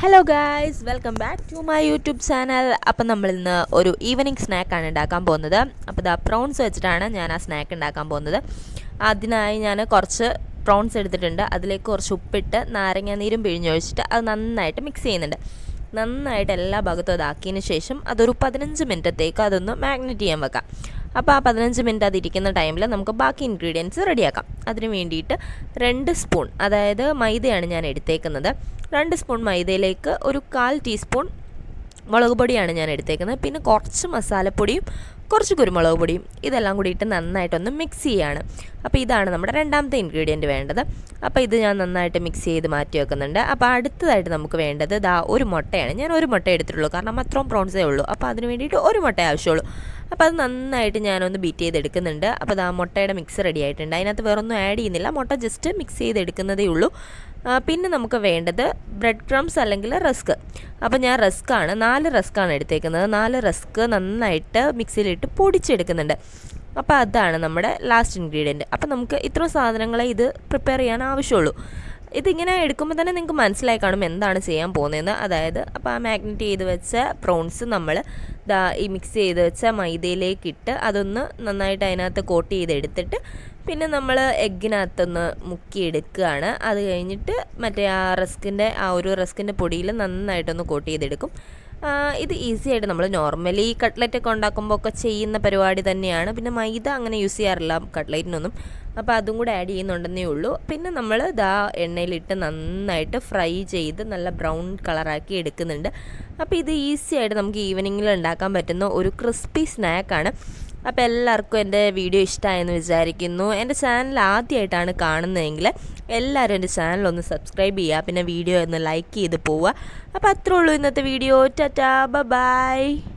hello guys welcome back to my YouTube channel അപ്പം നമ്മൾ ഇന്ന് ഒരു ഈവനിങ് സ്നാക്കാണ് ഉണ്ടാക്കാൻ പോകുന്നത് അപ്പോൾ ഇതാ പ്രോൺസ് വെച്ചിട്ടാണ് ഞാൻ ആ സ്നാക്ക് ഉണ്ടാക്കാൻ പോകുന്നത് അതിനായി ഞാൻ കുറച്ച് പ്രോൺസ് എടുത്തിട്ടുണ്ട് അതിലേക്ക് കുറച്ച് ഉപ്പിട്ട് നാരങ്ങ നീരും പിഴിഞ്ഞൊഴിച്ചിട്ട് അത് നന്നായിട്ട് മിക്സ് ചെയ്യുന്നുണ്ട് നന്നായിട്ട് എല്ലാ ഭാഗത്തും അതാക്കിയതിന് ശേഷം അതൊരു പതിനഞ്ച് മിനിറ്റത്തേക്ക് അതൊന്ന് മാഗ്നറ്റ് ചെയ്യാൻ വെക്കാം അപ്പോൾ ആ പതിനഞ്ച് മിനിറ്റ് അതിരിക്കുന്ന ടൈമിൽ നമുക്ക് ബാക്കി ഇൻഗ്രീഡിയൻസ് റെഡിയാക്കാം അതിന് വേണ്ടിയിട്ട് രണ്ട് സ്പൂൺ അതായത് മൈദയാണ് ഞാൻ എടുത്തേക്കുന്നത് രണ്ട് സ്പൂൺ മൈദയിലേക്ക് ഒരു കാൽ ടീസ്പൂൺ മുളക് പൊടിയാണ് ഞാൻ എടുത്തേക്കുന്നത് പിന്നെ കുറച്ച് മസാലപ്പൊടിയും കുറച്ച് കുരുമുളക് പൊടിയും ഇതെല്ലാം കൂടി ഇട്ട് നന്നായിട്ടൊന്ന് മിക്സ് ചെയ്യാണ് അപ്പോൾ ഇതാണ് നമ്മുടെ രണ്ടാമത്തെ ഇൻഗ്രീഡിയൻറ്റ് വേണ്ടത് അപ്പോൾ ഇത് ഞാൻ നന്നായിട്ട് മിക്സ് ചെയ്ത് മാറ്റി വെക്കുന്നുണ്ട് അപ്പോൾ അടുത്തതായിട്ട് നമുക്ക് വേണ്ടത് ദാ ഒരു മുട്ടയാണ് ഞാൻ ഒരു മുട്ട എടുത്തിട്ടുള്ളൂ കാരണം അത്രയും പ്രോൺസേ ഉള്ളൂ അപ്പോൾ അതിന് വേണ്ടിയിട്ട് ഒരു മുട്ട ആവശ്യമുള്ളൂ അപ്പോൾ അത് നന്നായിട്ട് ഞാനൊന്ന് ബീറ്റ് ചെയ്തെടുക്കുന്നുണ്ട് അപ്പോൾ ദാ മുട്ടയുടെ മിക്സ് റെഡി ആയിട്ടുണ്ട് അതിനകത്ത് വേറൊന്നും ആഡ് ചെയ്യുന്നില്ല മുട്ട ജസ്റ്റ് മിക്സ് ചെയ്തെടുക്കുന്നതേ ഉള്ളൂ പിന്നെ നമുക്ക് വേണ്ടത് ബ്രെഡ് ക്രംസ് അല്ലെങ്കിൽ റസ്ക് അപ്പോൾ ഞാൻ റസ്ക്കാണ് നാല് റസ്ക്കാണ് എടുത്തേക്കുന്നത് നാല് റസ്ക് നന്നായിട്ട് മിക്സിയിലിട്ട് പൊടിച്ചെടുക്കുന്നുണ്ട് അപ്പോൾ അതാണ് നമ്മുടെ ലാസ്റ്റ് ഇൻഗ്രീഡിയൻറ്റ് അപ്പോൾ നമുക്ക് ഇത്രയും സാധനങ്ങളെ ഇത് പ്രിപ്പയർ ചെയ്യാൻ ആവശ്യമുള്ളൂ ഇതിങ്ങനെ എടുക്കുമ്പോൾ തന്നെ നിങ്ങൾക്ക് മനസ്സിലായി കാണും എന്താണ് ചെയ്യാൻ പോകുന്നതെന്ന് അതായത് അപ്പോൾ ആ മാഗ്നറ്റ് ചെയ്ത് വെച്ച പ്രോൺസ് നമ്മൾ ദാ ഈ മിക്സ് ചെയ്ത് വെച്ച മൈദയിലേക്ക് ഇട്ട് അതൊന്ന് നന്നായിട്ട് അതിനകത്ത് കോട്ട് ചെയ്തെടുത്തിട്ട് പിന്നെ നമ്മൾ എഗ്ഗിനകത്തൊന്ന് മുക്കിയെടുക്കുകയാണ് അത് കഴിഞ്ഞിട്ട് മറ്റേ ആ റസ്കിൻ്റെ ആ ഒരു റസ്കിൻ്റെ പൊടിയിൽ നന്നായിട്ടൊന്ന് കോട്ട് ചെയ്തെടുക്കും ഇത് ഈസി ആയിട്ട് നമ്മൾ നോർമലി കട്ട്ലറ്റ് ഒക്കെ ഉണ്ടാക്കുമ്പോൾ ഒക്കെ ചെയ്യുന്ന പരിപാടി തന്നെയാണ് പിന്നെ മൈദ അങ്ങനെ യൂസ് ചെയ്യാറില്ല കട്ട്ലറ്റിനൊന്നും അപ്പോൾ അതും കൂടെ ആഡ് ചെയ്യുന്നുണ്ടെന്നേ ഉള്ളൂ പിന്നെ നമ്മൾ ദാ എണ്ണയിലിട്ട് നന്നായിട്ട് ഫ്രൈ ചെയ്ത് നല്ല ബ്രൗൺ കളറാക്കി എടുക്കുന്നുണ്ട് അപ്പോൾ ഇത് ഈസി ആയിട്ട് നമുക്ക് ഈവനിങ്ങിൽ ഉണ്ടാക്കാൻ പറ്റുന്ന ഒരു ക്രിസ്പി സ്നാക്കാണ് അപ്പോൾ എല്ലാവർക്കും എൻ്റെ വീഡിയോ ഇഷ്ടമായെന്ന് വിചാരിക്കുന്നു എൻ്റെ ചാനൽ ആദ്യമായിട്ടാണ് കാണുന്നതെങ്കിൽ എല്ലാവരും എൻ്റെ ചാനൽ ഒന്ന് സബ്സ്ക്രൈബ് ചെയ്യുക പിന്നെ വീഡിയോ ഒന്ന് ലൈക്ക് ചെയ്ത് പോവുക അപ്പോൾ അത്രേ ഉള്ളൂ ഇന്നത്തെ വീഡിയോ ടാറ്റാ ബൈ